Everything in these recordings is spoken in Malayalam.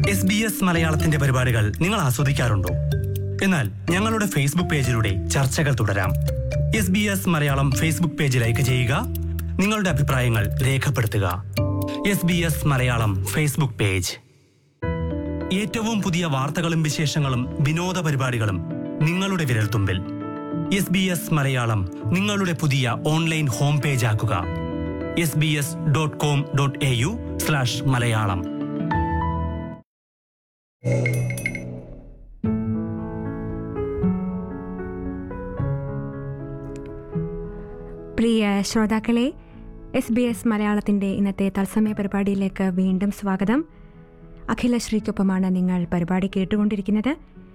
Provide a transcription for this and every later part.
എസ് ബി എസ് മലയാളത്തിന്റെ പരിപാടികൾ നിങ്ങൾ ആസ്വദിക്കാറുണ്ടോ എന്നാൽ ഞങ്ങളുടെ ഫേസ്ബുക്ക് പേജിലൂടെ ചർച്ചകൾ തുടരാം S B S Malayalam Facebook page like ചെയ്യുക നിങ്ങളുടെ അഭിപ്രായങ്ങൾ രേഖപ്പെടുത്തുക S B S Malayalam Facebook page ഏറ്റവും പുതിയ വാർത്തകളും വിശേഷങ്ങളും വിനോദ പരിപാടികളും നിങ്ങളുടെ വിരൽത്തുമ്പിൽ എസ് ബി എസ് മലയാളം നിങ്ങളുടെ പുതിയ ഓൺലൈൻ ഹോം പേജ് ആക്കുക S B S dot com dot A U slash Malayalam പ്രിയ ശ്രോതാക്കളെ എസ് ബി എസ് മലയാളത്തിൻ്റെ ഇന്നത്തെ തത്സമയ പരിപാടിയിലേക്ക് വീണ്ടും സ്വാഗതം അഖിലശ്രീക്കൊപ്പമാണ് നിങ്ങൾ പരിപാടി കേട്ടുകൊണ്ടിരിക്കുന്നത്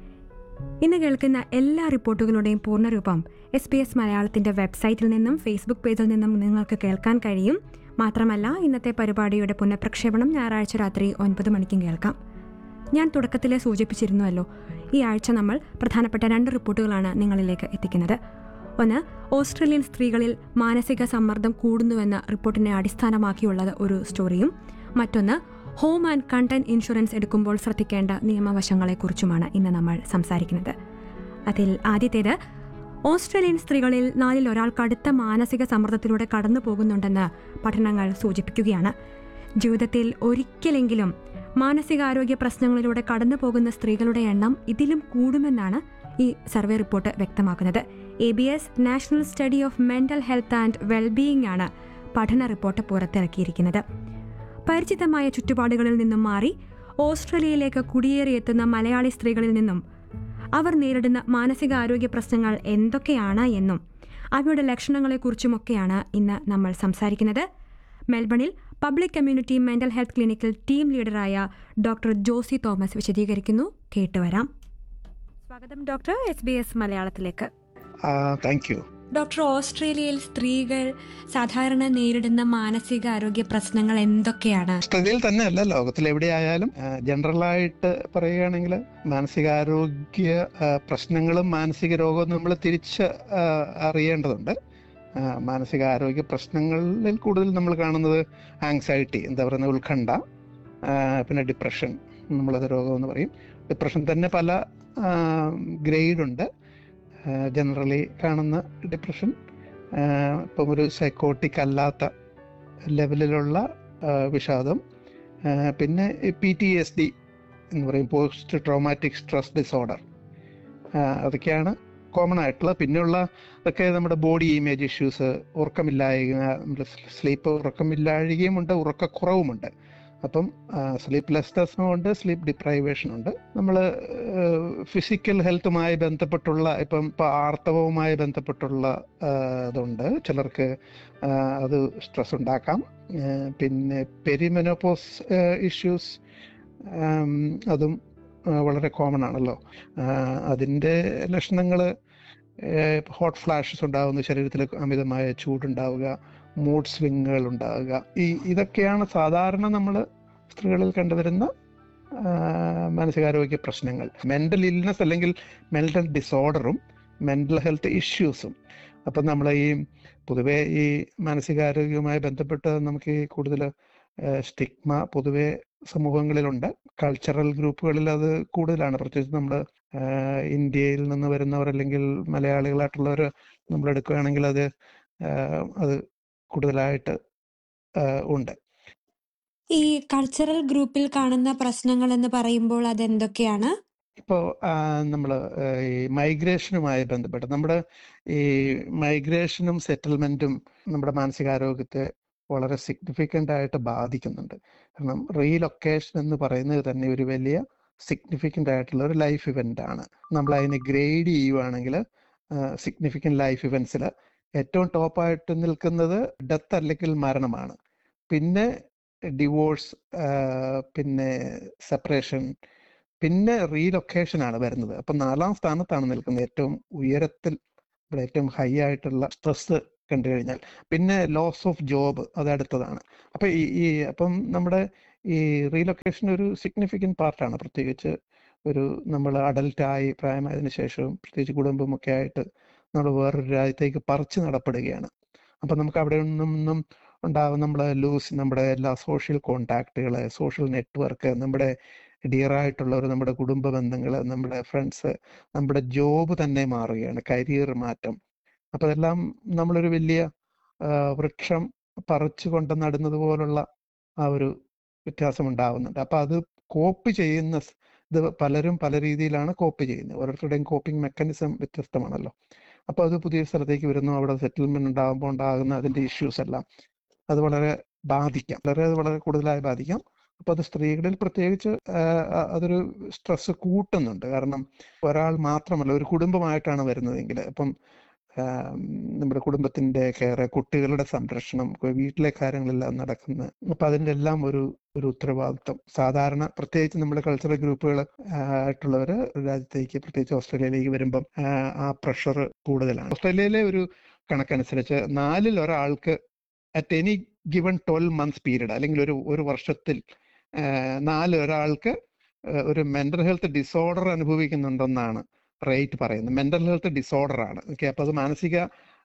ഇന്ന് കേൾക്കുന്ന എല്ലാ റിപ്പോർട്ടുകളുടെയും പൂർണ്ണരൂപം എസ് ബി എസ് മലയാളത്തിൻ്റെ വെബ്സൈറ്റിൽ നിന്നും ഫേസ്ബുക്ക് പേജിൽ നിന്നും നിങ്ങൾക്ക് കേൾക്കാൻ കഴിയും മാത്രമല്ല ഇന്നത്തെ പരിപാടിയുടെ പുനഃപ്രക്ഷേപണം ഞായറാഴ്ച രാത്രി ഒൻപത് മണിക്കും കേൾക്കാം ഞാൻ തുടക്കത്തിലെ സൂചിപ്പിച്ചിരുന്നുവല്ലോ ഈ ആഴ്ച നമ്മൾ പ്രധാനപ്പെട്ട രണ്ട് റിപ്പോർട്ടുകളാണ് നിങ്ങളിലേക്ക് എത്തിക്കുന്നത് ഒന്ന് ഓസ്ട്രേലിയൻ സ്ത്രീകളിൽ മാനസിക സമ്മർദ്ദം കൂടുന്നുവെന്ന റിപ്പോർട്ടിനെ അടിസ്ഥാനമാക്കിയുള്ളത് ഒരു സ്റ്റോറിയും മറ്റൊന്ന് ഹോം ആൻഡ് കണ്ടന്റ് ഇൻഷുറൻസ് എടുക്കുമ്പോൾ ശ്രദ്ധിക്കേണ്ട നിയമവശങ്ങളെക്കുറിച്ചുമാണ് ഇന്ന് നമ്മൾ സംസാരിക്കുന്നത് അതിൽ ആദ്യത്തേത് ഓസ്ട്രേലിയൻ സ്ത്രീകളിൽ നാലിൽ ഒരാൾ കടുത്ത മാനസിക സമ്മർദ്ദത്തിലൂടെ കടന്നു പോകുന്നുണ്ടെന്ന് പഠനങ്ങൾ സൂചിപ്പിക്കുകയാണ് ജീവിതത്തിൽ ഒരിക്കലെങ്കിലും മാനസികാരോഗ്യ പ്രശ്നങ്ങളിലൂടെ കടന്നു പോകുന്ന സ്ത്രീകളുടെ എണ്ണം ഇതിലും കൂടുമെന്നാണ് ഈ സർവേ റിപ്പോർട്ട് വ്യക്തമാക്കുന്നത് A B S national study of mental health and wellbeing ആണ് പഠന റിപ്പോർട്ട് പുറത്തിറക്കിയിരിക്കുന്നത് പരിചിതമായ ചുറ്റുപാടുകളിൽ നിന്നും മാറി ഓസ്ട്രേലിയയിലേക്ക് കുടിയേറിയെത്തുന്ന മലയാളി സ്ത്രീകളിൽ നിന്നും അവർ നേരിടുന്ന മാനസികാരോഗ്യ പ്രശ്നങ്ങൾ എന്തൊക്കെയാണ് എന്നും അവയുടെ ലക്ഷണങ്ങളെക്കുറിച്ചുമൊക്കെയാണ് ഇന്ന് നമ്മൾ സംസാരിക്കുന്നത് മെൽബണിൽ പബ്ലിക് കമ്മ്യൂണിറ്റി മെന്റൽ ഹെൽത്ത് ക്ലിനിക്കിൽ ടീം ലീഡറായ ഡോക്ടർ ജോസി തോമസ് വിശദീകരിക്കുന്നു കേട്ടുവരാം സ്വാഗതം ഡോക്ടർ എസ് ബി എസ് മലയാളത്തിലേക്ക് താങ്ക് യു ഡോക്ടർ ഓസ്ട്രേലിയയിൽ സ്ത്രീകൾ സാധാരണ നേരിടുന്ന മാനസികാരോഗ്യ പ്രശ്നങ്ങൾ എന്തൊക്കെയാണ് ഓസ്ട്രേലിയയിൽ തന്നെ അല്ല ലോകത്തിൽ എവിടെയായാലും ജനറൽ ആയിട്ട് പറയുകയാണെങ്കിൽ മാനസികാരോഗ്യ ആ, പ്രശ്നങ്ങളും മാനസിക രോഗവും നമ്മൾ തിരിച്ച് ആ, അറിയേണ്ടതുണ്ട് ആ, മാനസികാരോഗ്യ പ്രശ്നങ്ങളിൽ കൂടുതൽ നമ്മൾ കാണുന്നത് ആങ്സൈറ്റി എന്താ പറയുന്നത് ഉത്കണ്ഠ ആ, പിന്നെ ഡിപ്രഷൻ നമ്മളത് രോഗം എന്ന് പറയും ഡിപ്രഷൻ തന്നെ പല ഗ്രേഡ് ഉണ്ട് ജനറലി കാണുന്ന ഡിപ്രഷൻ ഇപ്പം ഒരു സൈക്കോട്ടിക് അല്ലാത്ത ലെവലിലുള്ള ആ, വിഷാദം ആ, പിന്നെ പി ടി എസ് ഡി എന്ന് പറയും പോസ്റ്റ് ട്രോമാറ്റിക് സ്ട്രെസ് ഡിസോർഡർ അതൊക്കെയാണ് കോമൺ ആയിട്ടുള്ള പിന്നെയുള്ള ഇതൊക്കെ നമ്മുടെ ബോഡി ഇമേജ് ഇഷ്യൂസ് ഉറക്കമില്ലായ്മ നമ്മുടെ സ്ലീപ്പ് ഉറക്കമില്ലാഴികയും ഉണ്ട് ഉറക്കക്കുറവുമുണ്ട് അപ്പം സ്ലീപ്പ് ലെസ്നെസ്സും ഉണ്ട് സ്ലീപ്പ് ഡിപ്രൈവേഷൻ ഉണ്ട് നമ്മൾ ഫിസിക്കൽ ഹെൽത്തുമായി ബന്ധപ്പെട്ടുള്ള ഇപ്പം ഇപ്പം ആർത്തവവുമായി ബന്ധപ്പെട്ടുള്ള ആ, ഇതുണ്ട് ചിലർക്ക് ആ, അത് സ്ട്രെസ് ഉണ്ടാക്കാം ആ, പിന്നെ പെരിമെനോപോസ് ഇഷ്യൂസ് അതും ആ, വളരെ കോമൺ ആണല്ലോ ആ, അതിൻ്റെ ലക്ഷണങ്ങൾ ഹോട്ട് ഫ്ലാഷസ് ഉണ്ടാകുന്നു ശരീരത്തിൽ അമിതമായ ചൂടുണ്ടാവുക മൂഡ് സ്വിങ്ങുകൾ ഉണ്ടാവുക ഈ ഇതൊക്കെയാണ് സാധാരണ നമ്മൾ സ്ത്രീകളിൽ കണ്ടുവരുന്ന ആ, മാനസികാരോഗ്യ പ്രശ്നങ്ങൾ മെന്റൽ ഇൽനെസ് അല്ലെങ്കിൽ മെന്റൽ ഡിസോർഡറും മെന്റൽ ഹെൽത്ത് ഇഷ്യൂസും അപ്പം നമ്മൾ ഈ പൊതുവെ ഈ മാനസികാരോഗ്യവുമായി ബന്ധപ്പെട്ട് നമുക്ക് ഈ കൂടുതൽ സ്റ്റിഗ്മ പൊതുവെ സമൂഹങ്ങളിലുണ്ട് കൾച്ചറൽ ഗ്രൂപ്പുകളിൽ അത് കൂടുതലാണ് പ്രത്യേകിച്ച് നമ്മൾ ഇന്ത്യയിൽ നിന്ന് വരുന്നവർ അല്ലെങ്കിൽ മലയാളികളായിട്ടുള്ളവർ നമ്മൾ എടുക്കുകയാണെങ്കിൽ അത് ആ, അത് കൂടുതലായിട്ട് ആ, ഉണ്ട് ഈ കൾച്ചറൽ ഗ്രൂപ്പിൽ കാണുന്ന പ്രശ്നങ്ങൾ എന്ന് പറയുമ്പോൾ അതെന്തൊക്കെയാണ് ഇപ്പോൾ നമ്മൾ ഈ മൈഗ്രേഷനുമായി ബന്ധപ്പെട്ട് നമ്മുടെ ഈ മൈഗ്രേഷനും സെറ്റിൽമെന്റും നമ്മുടെ മാനസികാരോഗ്യത്തെ വളരെ സിഗ്നിഫിക്കൻ്റ് ആയിട്ട് ബാധിക്കുന്നുണ്ട് കാരണം റീലൊക്കേഷൻ എന്ന് പറയുന്നത് തന്നെ ഒരു വലിയ സിഗ്നിഫിക്കൻ്റ് ആയിട്ടുള്ള ഒരു ലൈഫ് ഇവൻ്റ് ആണ് നമ്മൾ അതിനെ ഗ്രേഡ് ചെയ്യുവാണെങ്കിൽ സിഗ്നിഫിക്കൻ്റ് ലൈഫ് ഇവൻസിൽ ഏറ്റവും ടോപ്പായിട്ട് നിൽക്കുന്നത് ഡെത്ത് അല്ലെങ്കിൽ മരണമാണ് പിന്നെ ഡിവോഴ്സ് പിന്നെ സെപ്പറേഷൻ പിന്നെ റീലൊക്കേഷൻ ആണ് വരുന്നത് അപ്പൊ നാലാം സ്ഥാനത്താണ് നിൽക്കുന്നത് ഏറ്റവും ഉയരത്തിൽ ഇവിടെ ഏറ്റവും ഹൈ ആയിട്ടുള്ള സ്ട്രെസ് കണ്ടു കഴിഞ്ഞാൽ പിന്നെ ലോസ് ഓഫ് ജോബ് അത് അടുത്തതാണ് അപ്പൊ ഈ ഈ അപ്പം നമ്മുടെ ഈ റീലൊക്കേഷൻ ഒരു സിഗ്നിഫിക്കൻറ്റ് പാർട്ടാണ് പ്രത്യേകിച്ച് ഒരു നമ്മൾ അഡൽട്ടായി പ്രായമായതിനു ശേഷവും പ്രത്യേകിച്ച് കുടുംബമൊക്കെ ആയിട്ട് നമ്മൾ വേറൊരു രാജ്യത്തേക്ക് പറിച്ചു നടപ്പെടുകയാണ് അപ്പൊ നമുക്ക് അവിടെ നിന്നും ഉണ്ടാകും നമ്മൾ ലൂസ് നമ്മുടെ എല്ലാ സോഷ്യൽ കോണ്ടാക്റ്റുകൾ സോഷ്യൽ നെറ്റ്വർക്ക് നമ്മുടെ ഡിയറായിട്ടുള്ളവർ നമ്മുടെ കുടുംബ ബന്ധങ്ങൾ നമ്മുടെ ഫ്രണ്ട്സ് നമ്മുടെ ജോബ് തന്നെ മാറുകയാണ് കരിയർ മാറ്റം അപ്പൊ അതെല്ലാം നമ്മളൊരു വലിയ ആ, വൃക്ഷം പറിച്ചു കൊണ്ട് നടുന്നത് പോലുള്ള ആ ഒരു വ്യത്യാസം ഉണ്ടാവുന്നുണ്ട് അപ്പൊ അത് കോപ്പി ചെയ്യുന്ന സ് ഇത് പലരും പല രീതിയിലാണ് കോപ്പി ചെയ്യുന്നത് ഓരോരുത്തരുടെയും കോപ്പിംഗ് മെക്കാനിസം വ്യത്യസ്തമാണല്ലോ അപ്പൊ അത് പുതിയ സ്ഥലത്തേക്ക് വരുന്നു അവിടെ സെറ്റിൽമെന്റ് ഉണ്ടാകുമ്പോൾ ഉണ്ടാകുന്ന അതിന്റെ ഇഷ്യൂസ് എല്ലാം അത് വളരെ ബാധിക്കാം വളരെ അത് വളരെ കൂടുതലായി ബാധിക്കാം അപ്പൊ അത് സ്ത്രീകളിൽ പ്രത്യേകിച്ച് ആ, ആ, അതൊരു സ്ട്രെസ് കൂട്ടുന്നുണ്ട് കാരണം ഒരാൾ മാത്രമല്ല ഒരു കുടുംബമായിട്ടാണ് വരുന്നതെങ്കിൽ ഇപ്പം ആം, നമ്മുടെ കുടുംബത്തിന്റെ കെയർ കുട്ടികളുടെ സംരക്ഷണം കു- വീട്ടിലെ കാര്യങ്ങളെല്ലാം നടക്കുന്ന അപ്പൊ അതിന്റെ എല്ലാം ഒരു ഒരു ഉത്തരവാദിത്വം സാധാരണ പ്രത്യേകിച്ച് നമ്മുടെ കൾച്ചറൽ ഗ്രൂപ്പുകൾ ആയിട്ടുള്ളവര് രാജ്യത്തേക്ക് പ്രത്യേകിച്ച് ഓസ്ട്രേലിയയിലേക്ക് വരുമ്പം ആ, ആ പ്രഷർ കൂടുതലാണ് ഓസ്ട്രേലിയയിലെ ഒരു കണക്കനുസരിച്ച് നാലിൽ ഒരാൾക്ക് at any given twelve months period അല്ലെങ്കിൽ ഒരു ഒരു വർഷത്തിൽ ആ, നാല് ഒരാൾക്ക് ആ, ഒരു മെന്റൽ ഹെൽത്ത് ഡിസോർഡർ അനുഭവിക്കുന്നുണ്ടെന്നാണ് റേറ്റ് പറയുന്നത് മെന്റൽ ഹെൽത്ത് ഡിസോർഡർ ആണ് ഓക്കെ അപ്പൊ അത് മാനസിക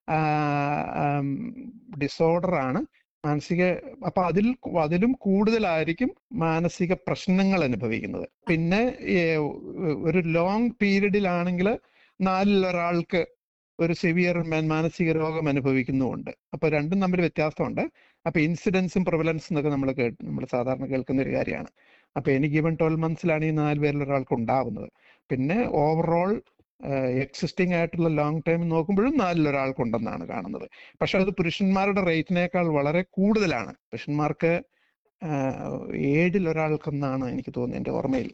ഡിസോർഡർ ആണ് മാനസിക അപ്പൊ അതിൽ അതിലും കൂടുതലായിരിക്കും മാനസിക പ്രശ്നങ്ങൾ അനുഭവിക്കുന്നത് പിന്നെ ഏ, ഒരു ലോങ് പീരീഡിലാണെങ്കിൽ നാലിൽ ഒരാൾക്ക് ഒരു സിവിയർ മാനസിക രോഗം അനുഭവിക്കുന്നുമുണ്ട് അപ്പൊ രണ്ടും തമ്മിൽ വ്യത്യാസമുണ്ട് അപ്പൊ ഇൻസിഡൻസും പ്രിവലൻസും എന്നൊക്കെ നമ്മൾ കേട്ട് നമ്മൾ സാധാരണ കേൾക്കുന്ന ഒരു കാര്യമാണ് അപ്പൊ എനിക്ക് ഗിവൺ ട്വൽവ് മന്ത്സിലാണ് ഈ നാല് പേരിൽ ഒരാൾക്ക് ഉണ്ടാവുന്നത് പിന്നെ ഓവറോൾ എക്സിസ്റ്റിംഗ് ആയിട്ടുള്ള ലോങ് ടൈം നോക്കുമ്പോഴും നാലിൽ ഒരാൾക്കുണ്ടെന്നാണ് കാണുന്നത് പക്ഷെ അത് പുരുഷന്മാരുടെ റേറ്റിനേക്കാൾ വളരെ കൂടുതലാണ് പുരുഷന്മാർക്ക് ആഹ് ഏഴിൽ ഒരാൾക്കെന്നാണ് എനിക്ക് തോന്നുന്നത് എൻ്റെ ഓർമ്മയിൽ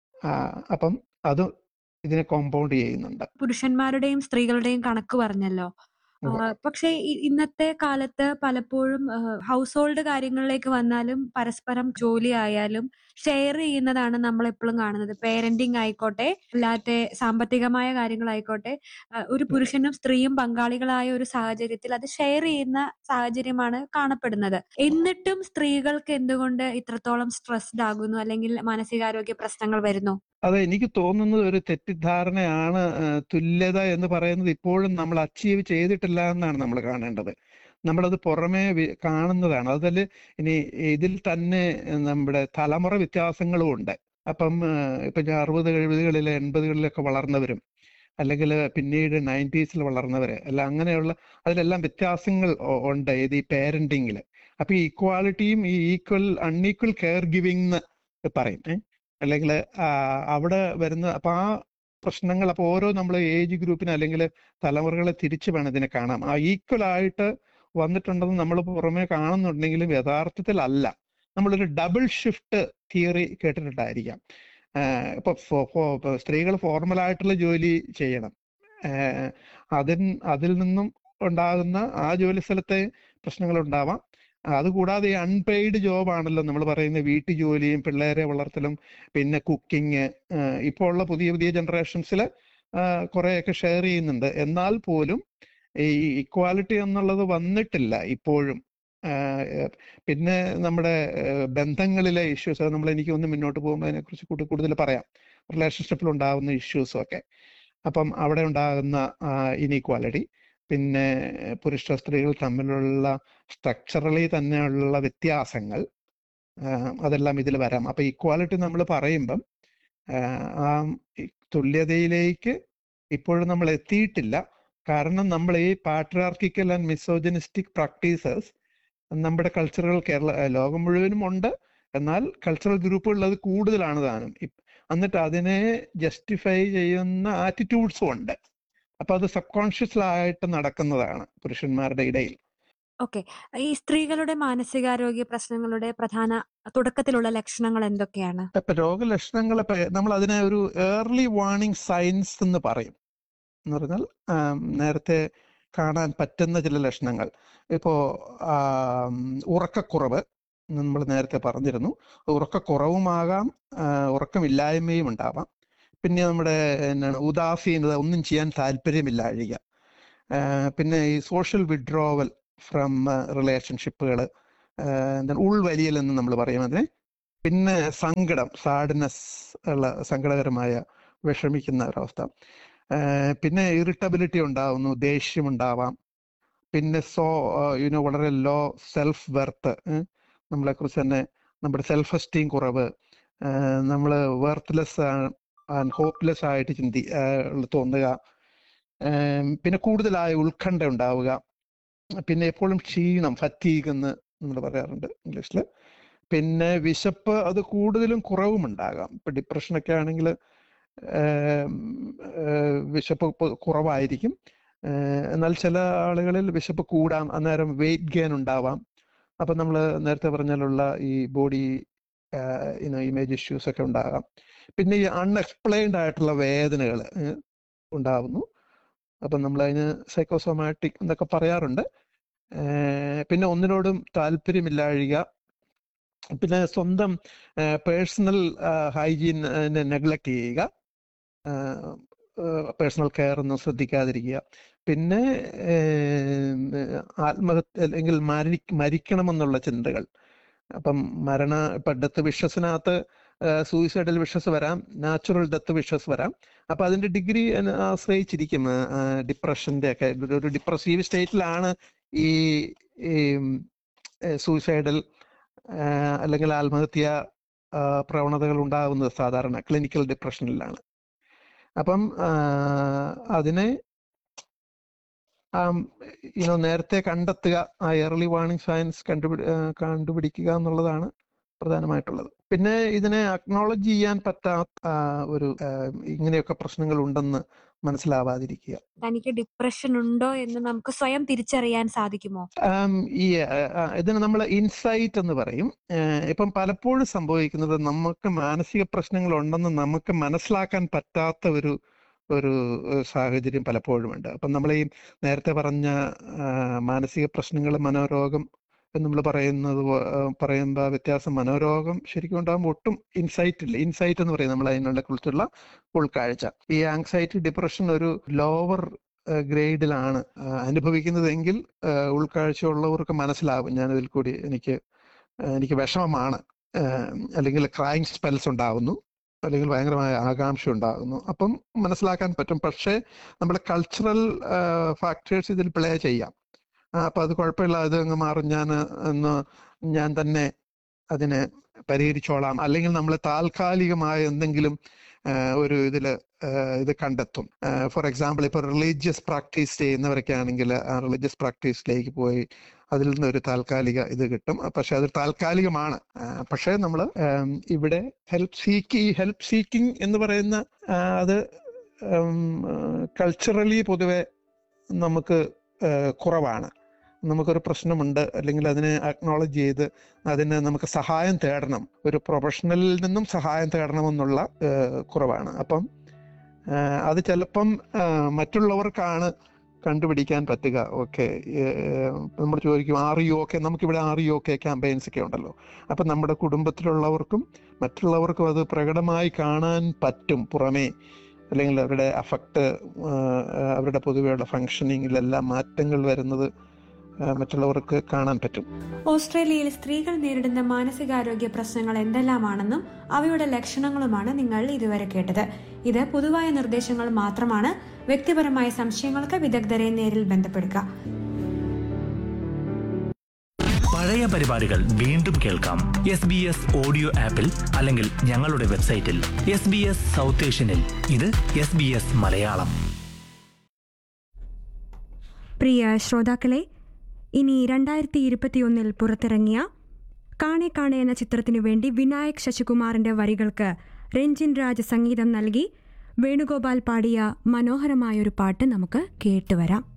ആഹ് അപ്പം അത് ഇതിനെ കോമ്പൗണ്ട് ചെയ്യുന്നുണ്ട് പുരുഷന്മാരുടെയും സ്ത്രീകളുടെയും കണക്ക് പറഞ്ഞല്ലോ ആ, ഉവ്വ്. പക്ഷേ ഇ- ഇന്നത്തെ കാലത്ത് പലപ്പോഴും ഹൗസ് ഹോൾഡ് കാര്യങ്ങളിലേക്ക് വന്നാലും പരസ്പരം ജോലി ആയാലും ഷെയർ ചെയ്യുന്നതാണ് നമ്മൾ എപ്പോഴും കാണുന്നത് പേരന്റിങ് ആയിക്കോട്ടെ അല്ലാത്ത സാമ്പത്തികമായ കാര്യങ്ങളായിക്കോട്ടെ ആ, ഒരു പുരുഷനും സ്ത്രീയും പങ്കാളികളായ ഒരു സാഹചര്യത്തിൽ അത് ഷെയർ ചെയ്യുന്ന സാഹചര്യമാണ് കാണപ്പെടുന്നത് എന്നിട്ടും സ്ത്രീകൾക്ക് എന്തുകൊണ്ട് ഇത്രത്തോളം സ്ട്രെസ്ഡ് ആകുന്നു അല്ലെങ്കിൽ മാനസികാരോഗ്യ പ്രശ്നങ്ങൾ വരുന്നു അതെ എനിക്ക് തോന്നുന്നത് ഒരു തെറ്റിദ്ധാരണയാണ് ആഹ് തുല്യത എന്ന് പറയുന്നത് ഇപ്പോഴും നമ്മൾ അച്ചീവ് ചെയ്തിട്ടില്ല എന്നാണ് നമ്മൾ കാണേണ്ടത് നമ്മളത് പുറമേ വി- കാണുന്നതാണ് അതിൽ ഇനി ഇതിൽ തന്നെ നമ്മുടെ തലമുറ വ്യത്യാസങ്ങളും ഉണ്ട് അപ്പം ആഹ് ഇപ്പൊ ഞാൻ അറുപത് എഴുപതുകളിലെ എൺപതുകളിലൊക്കെ വളർന്നവരും അല്ലെങ്കിൽ പിന്നീട് നയൻറ്റീസിൽ വളർന്നവര് അല്ല അങ്ങനെയുള്ള അതിലെല്ലാം വ്യത്യാസങ്ങൾ ഒ- ഉണ്ട് ഇത് ഈ പേരന്റിങ്ങിൽ അപ്പൊ ഈ ഇക്വാലിറ്റിയും ഈ ഈക്വൽ അൺഈക്വൽ കെയർ ഗിവിംഗ് പറയും ഏഹ് അല്ലെങ്കിൽ അവിടെ വരുന്ന അപ്പൊ ആ പ്രശ്നങ്ങൾ അപ്പൊ ഓരോ നമ്മൾ ഏജ് ഗ്രൂപ്പിന് അല്ലെങ്കിൽ തലമുറകളെ തിരിച്ചു വേണം ഇതിനെ കാണാം ആ ഈക്വൽ ആയിട്ട് വന്നിട്ടുണ്ടെന്ന് നമ്മൾ പുറമേ കാണുന്നുണ്ടെങ്കിലും യഥാർത്ഥത്തിൽ അല്ല നമ്മളൊരു ഡബിൾ ഷിഫ്റ്റ് തിയറി കേട്ടിട്ടുണ്ടായിരിക്കാം ആഹ് ഇപ്പൊ സ്ത്രീകൾ ഫോർമൽ ആയിട്ടുള്ള ജോലി ചെയ്യണം ആഹ് അതിൻ അതിൽ നിന്നും ഉണ്ടാകുന്ന ആ ജോലി സ്ഥലത്തെ പ്രശ്നങ്ങൾ ഉണ്ടാവാം അതുകൂടാതെ ഈ അൺപെയ്ഡ് ജോബ് ആണല്ലോ നമ്മൾ പറയുന്ന വീട്ടു ജോലിയും പിള്ളേരെ വളർത്തലും പിന്നെ കുക്കിംഗ് ഇപ്പോൾ ഉള്ള പുതിയ പുതിയ ജനറേഷൻസിൽ കുറെയൊക്കെ ഷെയർ ചെയ്യുന്നുണ്ട് എന്നാൽ പോലും ഈ ഇക്വാലിറ്റി എന്നുള്ളത് വന്നിട്ടില്ല ഇപ്പോഴും ആഹ് പിന്നെ നമ്മുടെ ആഹ് ബന്ധങ്ങളിലെ ഇഷ്യൂസ് അത് നമ്മൾ എനിക്ക് ഒന്ന് മുന്നോട്ട് പോകുമ്പോൾ അതിനെക്കുറിച്ച് കൂടുതൽ കൂടുതൽ പറയാം റിലേഷൻഷിപ്പിൽ ഉണ്ടാകുന്ന ഇഷ്യൂസും ഒക്കെ അപ്പം അവിടെ ഉണ്ടാകുന്ന ഇനീക്വാലിറ്റി പിന്നെ പുരുഷ സ്ത്രീകൾ തമ്മിലുള്ള സ്ട്രക്ചറലി തന്നെയുള്ള വ്യത്യാസങ്ങൾ ആഹ് അതെല്ലാം ഇതിൽ വരാം അപ്പൊ ഇക്വാലിറ്റി നമ്മൾ പറയുമ്പം ആഹ് ആ ഈ തുല്യതയിലേക്ക് ഇപ്പോഴും നമ്മൾ എത്തിയിട്ടില്ല കാരണം നമ്മൾ ഈ പാട്രിയാർക്കിക്കൽ ആൻഡ് മിസോജനിസ്റ്റിക് പ്രാക്ടീസസ് നമ്മുടെ കൾച്ചറുകൾ കേരള ഏഹ് ലോകം മുഴുവനും ഉണ്ട് എന്നാൽ കൾച്ചറൽ ഗ്രൂപ്പുകളിൽ അത് കൂടുതലാണ് താനും ഇപ്- എന്നിട്ട് അതിനെ ജസ്റ്റിഫൈ ചെയ്യുന്ന ആറ്റിറ്റ്യൂഡ്സും ഉണ്ട് അപ്പൊ അത് സബ് കോൺഷ്യസ്ലായിട്ട് നടക്കുന്നതാണ് പുരുഷന്മാരുടെ ഇടയിൽ ഓക്കെ ഈ സ്ത്രീകളുടെ മാനസികാരോഗ്യ പ്രശ്നങ്ങളുടെ പ്രധാന തുടക്കത്തിലുള്ള ലക്ഷണങ്ങൾ എന്തൊക്കെയാണ് ഇപ്പൊ രോഗലക്ഷണങ്ങൾ ഇപ്പൊ നമ്മൾ അതിനെ ഒരു ഏർലി വാർണിംഗ് സയൻസ് എന്ന് പറയും എന്ന് പറഞ്ഞാൽ ആം, നേരത്തെ കാണാൻ പറ്റുന്ന ചില ലക്ഷണങ്ങൾ ഇപ്പോ ആം, ഉറക്കക്കുറവ് നമ്മൾ നേരത്തെ പറഞ്ഞിരുന്നു ഉറക്കക്കുറവുമാകാം ആ, ഉറക്കമില്ലായ്മയും ഉണ്ടാവാം പിന്നെ നമ്മുടെ എന്താണ് ഉദാസീനത ഒന്നും ചെയ്യാൻ താല്പര്യമില്ലാഴിക ആ, പിന്നെ ഈ സോഷ്യൽ വിഡ്രോവൽ ഫ്രം റിലേഷൻഷിപ്പുകൾ എന്താണ് ഉൾവലിയൽ എന്ന് നമ്മൾ പറയും അതിനെ പിന്നെ സങ്കടം സാഡ്നെസ് ഉള്ള സങ്കടകരമായ വിഷമിക്കുന്ന ഒരവസ്ഥ ആഹ് പിന്നെ ഇറിറ്റബിലിറ്റി ഉണ്ടാവുന്നു ദേഷ്യം ഉണ്ടാവാം പിന്നെ സോ യുനോ വളരെ ലോ സെൽഫ് വെർത്ത് നമ്മളെ കുറിച്ച് തന്നെ നമ്മുടെ സെൽഫ് എസ്റ്റീം കുറവ് നമ്മൾ വർത്ത്ലെസ് ആൻഡ് ഹോപ്പ്ലെസ് ആയിട്ട് ചിന്തി ആ, ഉള്ള തോന്നുക ഏം, പിന്നെ കൂടുതലായ ഉത്കണ്ഠ ഉണ്ടാവുക പിന്നെ എപ്പോഴും ക്ഷീണം ഫറ്റീഗ് എന്ന് നമ്മൾ പറയാറുണ്ട് ഇംഗ്ലീഷിൽ പിന്നെ വിശപ്പ് അത് കൂടുതലും കുറവും ഉണ്ടാകാം ഇപ്പൊ ഡിപ്രഷനൊക്കെ ആണെങ്കിൽ വിശപ്പ് ഇപ്പൊ കുറവായിരിക്കും ഏഹ് എന്നാൽ ചില ആളുകളിൽ വിശപ്പ് കൂടാം അന്നേരം വെയിറ്റ് ഗെയിൻ ഉണ്ടാവാം അപ്പൊ നമ്മൾ നേരത്തെ പറഞ്ഞാലുള്ള ഈ ബോഡി ഇനോ ഇമേജ് ഇഷ്യൂസ് ഒക്കെ ഉണ്ടാകാം പിന്നെ ഈ അൺഎക്സ്പ്ലെയിൻഡ് ആയിട്ടുള്ള വേദനകൾ ഉണ്ടാവുന്നു അപ്പം നമ്മൾ അതിന് സൈക്കോസോമാറ്റിക് എന്നൊക്കെ പറയാറുണ്ട് ഏഹ് പിന്നെ ഒന്നിനോടും താല്പര്യമില്ലാഴിക പിന്നെ സ്വന്തം പേഴ്സണൽ ഹൈജീനെ നെഗ്ലക്ട് ചെയ്യുക പേഴ്സണൽ കെയർ ഒന്നും ശ്രദ്ധിക്കാതിരിക്കുക പിന്നെ ഏഹ് ആത്മഹത്യ അല്ലെങ്കിൽ മരി മരിക്കണമെന്നുള്ള ചിന്തകൾ അപ്പം മരണ ഇപ്പൊ ഡെത്ത് വിഷസിനകത്ത് സൂയിസൈഡൽ വിഷസ് വരാം നാച്ചുറൽ ഡെത്ത് വിഷസ് വരാം അപ്പൊ അതിന്റെ ഡിഗ്രി ആശ്രയിച്ചിരിക്കും ഡിപ്രഷന്റെ ഒക്കെ ഒരു ഡിപ്രസീവ് സ്റ്റേറ്റിലാണ് ഈ സൂയിസൈഡൽ അല്ലെങ്കിൽ ആത്മഹത്യ ആ, പ്രവണതകൾ ഉണ്ടാകുന്നത് സാധാരണ ക്ലിനിക്കൽ ഡിപ്രഷനിലാണ് അപ്പം ആ, അതിനെ യുനോ നേരത്തെ കണ്ടെത്തുക ആ ഏർലി വാർണിംഗ് സയൻസ് കണ്ടുപിടി ആ, കണ്ടുപിടിക്കുക എന്നുള്ളതാണ് പ്രധാനമായിട്ടുള്ളത് പിന്നെ ഇതിനെ അക്നോളജ് ചെയ്യാൻ പറ്റാത്ത ആ, ഒരു ആ, ഇങ്ങനെയൊക്കെ പ്രശ്നങ്ങൾ ഉണ്ടെന്ന് മനസ്സിലാവാതിരിക്കുക തനിക്ക് ഡിപ്രഷൻ ഉണ്ടോ എന്ന് നമുക്ക് സ്വയം തിരിച്ചറിയാൻ സാധിക്കുമോ ആം, ഈ ആ, ആ, ഇതിന് നമ്മൾ ഇൻസൈറ്റ് എന്ന് പറയും ഏഹ് ഇപ്പം പലപ്പോഴും സംഭവിക്കുന്നത് നമുക്ക് മാനസിക പ്രശ്നങ്ങൾ ഉണ്ടെന്ന് നമുക്ക് മനസ്സിലാക്കാൻ പറ്റാത്ത ഒരു ഒരു ഏഹ് സാഹചര്യം പലപ്പോഴും ഉണ്ട് അപ്പം നമ്മൾ ഈ നേരത്തെ പറഞ്ഞ ആ, മാനസിക പ്രശ്നങ്ങൾ മനോരോഗം എന്ന് നമ്മൾ പറയുന്നത് പോ- ആ, പറയുമ്പോൾ വ്യത്യാസം മനോരോഗം ശരിക്കും ഉണ്ടാകുമ്പോൾ ഒട്ടും ഇൻസൈറ്റ് ഇല്ല ഇൻസൈറ്റ് എന്ന് പറയും നമ്മൾ അതിനുള്ള കുറിച്ചുള്ള ഉൾക്കാഴ്ച ഈ ആങ്സൈറ്റി ഡിപ്രഷൻ ഒരു ലോവർ ഗ്രേഡിലാണ് അനുഭവിക്കുന്നതെങ്കിൽ ആ, ഉൾക്കാഴ്ചയുള്ളവർക്ക് മനസ്സിലാവും ഞാൻ ഇതിൽ കൂടി എനിക്ക് ആ, എനിക്ക് വിഷമമാണ് ആ, അല്ലെങ്കിൽ ക്രൈം സ്പെൽസ് ഉണ്ടാകുന്നു അല്ലെങ്കിൽ ഭയങ്കരമായ ആകാംക്ഷ ഉണ്ടാകുന്നു അപ്പം മനസ്സിലാക്കാൻ പറ്റും പക്ഷേ നമ്മുടെ കൾച്ചറൽ ഫാക്ടേഴ്സ് ഇതിൽ പ്ലേ ചെയ്യാം ആ, അപ്പൊ അത് കുഴപ്പമില്ല ഇത് അങ്ങ് മാറും ഞാൻ എന്ന് ഞാൻ തന്നെ അതിനെ പരിഹരിച്ചോളാം അല്ലെങ്കിൽ നമ്മൾ താൽക്കാലികമായ എന്തെങ്കിലും ആ, ഒരു ഇതില് ആ, ഇത് കണ്ടെത്തും ഫോർ എക്സാമ്പിൾ ഇപ്പൊ റിലീജിയസ് പ്രാക്ടീസ് ചെയ്യുന്നവരൊക്കെ ആണെങ്കിൽ ആ റിലീജിയസ് പ്രാക്ടീസിലേക്ക് പോയി അതിൽ നിന്ന് ഒരു താൽക്കാലിക ഇത് കിട്ടും പക്ഷെ അത് താൽക്കാലികമാണ് ആ, പക്ഷേ നമ്മൾ ഇവിടെ ഹെൽപ്പ് സീക്ക് ഈ ഹെൽപ്പ് സീക്കിംഗ് എന്ന് പറയുന്ന ആ, അത് കൾച്ചറലി പൊതുവെ നമുക്ക് ആ, കുറവാണ് നമുക്കൊരു പ്രശ്നമുണ്ട് അല്ലെങ്കിൽ അതിനെ അക്നോളജ് ചെയ്ത് അതിന് നമുക്ക് സഹായം തേടണം ഒരു പ്രൊഫഷണലിൽ നിന്നും സഹായം തേടണമെന്നുള്ള ആ, കുറവാണ് അപ്പം ആ, അത് ചിലപ്പം ആ, മറ്റുള്ളവർക്കാണ് കണ്ടുപിടിക്കാൻ പറ്റുക ഓക്കെ നമ്മൾ ചോദിക്കും ആർ യു ഓക്കെ നമുക്കിവിടെ ആർ യു ഓക്കെ ക്യാമ്പയിൻസ് ഒക്കെ ഉണ്ടല്ലോ അപ്പം നമ്മുടെ കുടുംബത്തിലുള്ളവർക്കും മറ്റുള്ളവർക്കും അത് പ്രകടമായി കാണാൻ പറ്റും പുറമേ അല്ലെങ്കിൽ അവരുടെ അഫക്റ്റ് അവരുടെ പൊതുവെയുള്ള ഫങ്ഷനിങ്ങിലെല്ലാം മാറ്റങ്ങൾ വരുന്നത് ആ, മറ്റുള്ളവർക്ക് കാണാൻ പറ്റും ഓസ്ട്രേലിയയിൽ സ്ത്രീകൾ നേരിടുന്ന മാനസികാരോഗ്യ പ്രശ്നങ്ങൾ എന്തെല്ലാമാണെന്നും അവയുടെ ലക്ഷണങ്ങളുമാണ് നിങ്ങൾ ഇതുവരെ കേട്ടത് ഇത് പൊതുവായ നിർദ്ദേശങ്ങൾ മാത്രമാണ് വ്യക്തിപരമായ സംശയങ്ങൾക്ക് വിദഗ്ധരെ നേരിൽ ബന്ധപ്പെടുക പഴയ പരിപാടികൾ വീണ്ടും കേൾക്കാം എസ് ബി എസ് ഓഡിയോ ആപ്പിൽ അല്ലെങ്കിൽ ഞങ്ങളുടെ വെബ്സൈറ്റിൽ എസ് ബി എസ് സൗത്ത് ഏഷ്യനിൽ ഇത് എസ് ബി എസ് മലയാളം പ്രിയ ശ്രോതാക്കളെ ഇനി രണ്ടായിരത്തി ഇരുപത്തിയൊന്നിൽ പുറത്തിറങ്ങിയ കാണെ കാണെ എന്ന ചിത്രത്തിനു വേണ്ടി വിനായക് ശശികുമാറിന്റെ വരികൾക്ക് രഞ്ജിൻ രാജ് സംഗീതം നൽകി വേണുഗോപാൽ പാടിയ മനോഹരമായൊരു പാട്ട് നമുക്ക് കേട്ടുവരാം